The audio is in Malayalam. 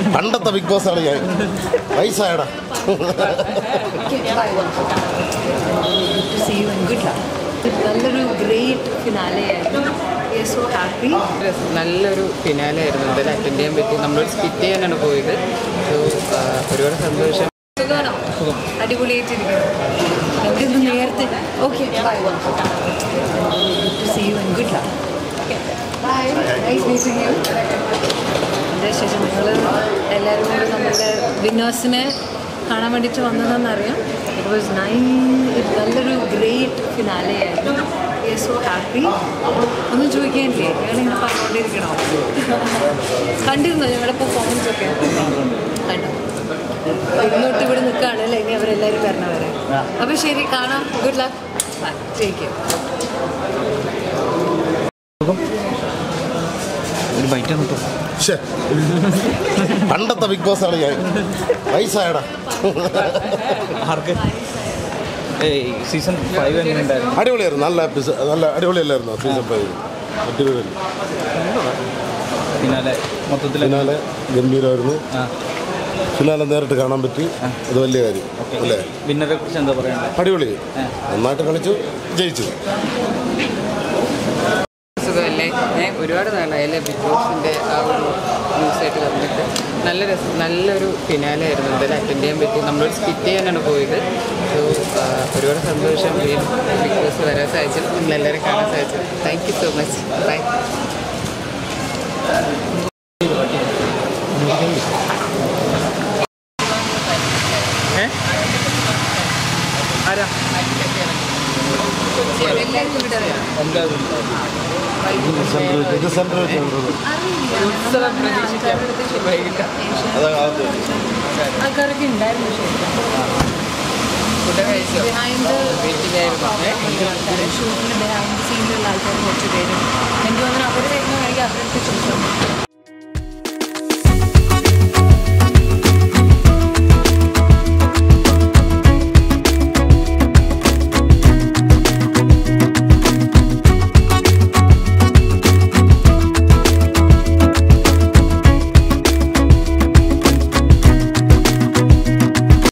പണ്ടത്തെ ബിഗ് ബോസ് ആണ് ഞാൻ വയസ്സായടാ see you and good luck നല്ലൊരു ഗ്രേറ്റ് ഫിനാലെ ആയിരുന്നു വി ആർ സോ ഹാപ്പി രസം- നല്ലൊരു ഫിനാലെ ആയിരുന്നു എന്തായാലും അറ്റൻഡ് ചെയ്യാൻ പറ്റി നമ്മളൊരു സ്കിറ്റ് ചെയ്യാനാണ് പോയത് സോ ഒരുപാട് സന്തോഷം സുഖമാണോ അടിപൊളിയായിട്ടിരിക്കുന്നു നമുക്കിന്ന് നേരത്തെ okay see you and good luck bye nice meeting you എന്താ ശേഷം നിങ്ങൾ എല്ലാവരും കൂടി നമ്മളുടെ വിന്നേഴ്സിനെ കാണാൻ വേണ്ടിയിട്ട് വന്നതെന്നറിയാം ഇറ്റ് വാസ് നൈൻ നല്ലൊരു ഗ്രേറ്റ് ഫിനാലെ ആയിരുന്നു വി ആർ സോ ഹാപ്പി ഒന്നും ചോദിക്കാനില്ലേ ഞങ്ങളിങ്ങനെ പറഞ്ഞുകൊണ്ടിരിക്കണോ കണ്ടിരുന്നോ ഞങ്ങളുടെ പെർഫോമൻസ് ഒക്കെ കണ്ടോ ഇന്നോട്ട് ഇവിടെ നിൽക്കുകയാണ് അല്ലേ ഇനി അവരെല്ലാവരും വരണവരെ അപ്പോൾ ശരി കാണാം good luck bye take care ഒരു ബൈറ്റ് കിട്ടും ശ്ശേ. പണ്ടത്തെ ബിഗ് ബോസ് ആണ് ഞാൻ വയസ്സായടാ ആർക്ക് ഏയ് സീസൺ ഫൈവ് എങ്ങനെ ഉണ്ടായിരുന്നു അടിപൊളിയായിരുന്നു നല്ല എപ്പിസോഡ് നല്ല അടിപൊളിയല്ലായിരുന്നു സീസൺ ഫൈവ് അടിപൊളി പിന്നാലെ മൊത്തത്തിൽ ഫിനാലെ ഗംഭീരമായിരുന്നു ആ ഫിനാലെ നേരിട്ട് കാണാൻ പറ്റി അത് വലിയ കാര്യം അല്ലേ വിന്നറെ കുറിച്ച് എന്താ പറയണ്ടത് അടിപൊളി നന്നായിട്ട് കളിച്ചു ജയിച്ചു സുഖമല്ലേ ഞാൻ ഒരുപാട് നാളായല്ലേ ബിഗ് ബോസിൻ്റെ ആ ഒരു ന്യൂസായിട്ട് വന്നിട്ട് നല്ല രസം നല്ലൊരു ഫിനാലെ ആയിരുന്നു എന്തായാലും അറ്റൻഡ് ചെയ്യാൻ പറ്റി നമ്മളൊരു സ്കിറ്റ് ചെയ്യാനാണ് പോയത് സോ ഒരുപാട് സന്തോഷം വീണ്ടും ബിഗ് ബോസ് വരാൻ സാധിച്ചു നിങ്ങളെല്ലാവരും കാണാൻ സാധിച്ചു thank you so much bye ആരാ എല്ലാവർക്കും ഇവിടെ അറിയാം എന്താ ഇത് സെൻട്രൽ വെച്ചാണ് ഉത്സവം പ്രതീക്ഷിക്കാം വൈകിട്ട് ആൾക്കാരൊക്കെ ഉണ്ടായിരുന്നു ശരിക്കും ഫുഡ് കഴിച്ചോ ബിഹൈൻഡ് വീട്ടിലായിരുന്നു ഏ? ഷൂട്ടിന് ബിഹൈൻഡ് സീനിലുള്ള ആൾക്കാർ കുറച്ച് പേരും എനിക്ക് തോന്നുന്നു അവർ വരുന്ന വഴിക്ക് അവരുടെ ചോദിച്ചു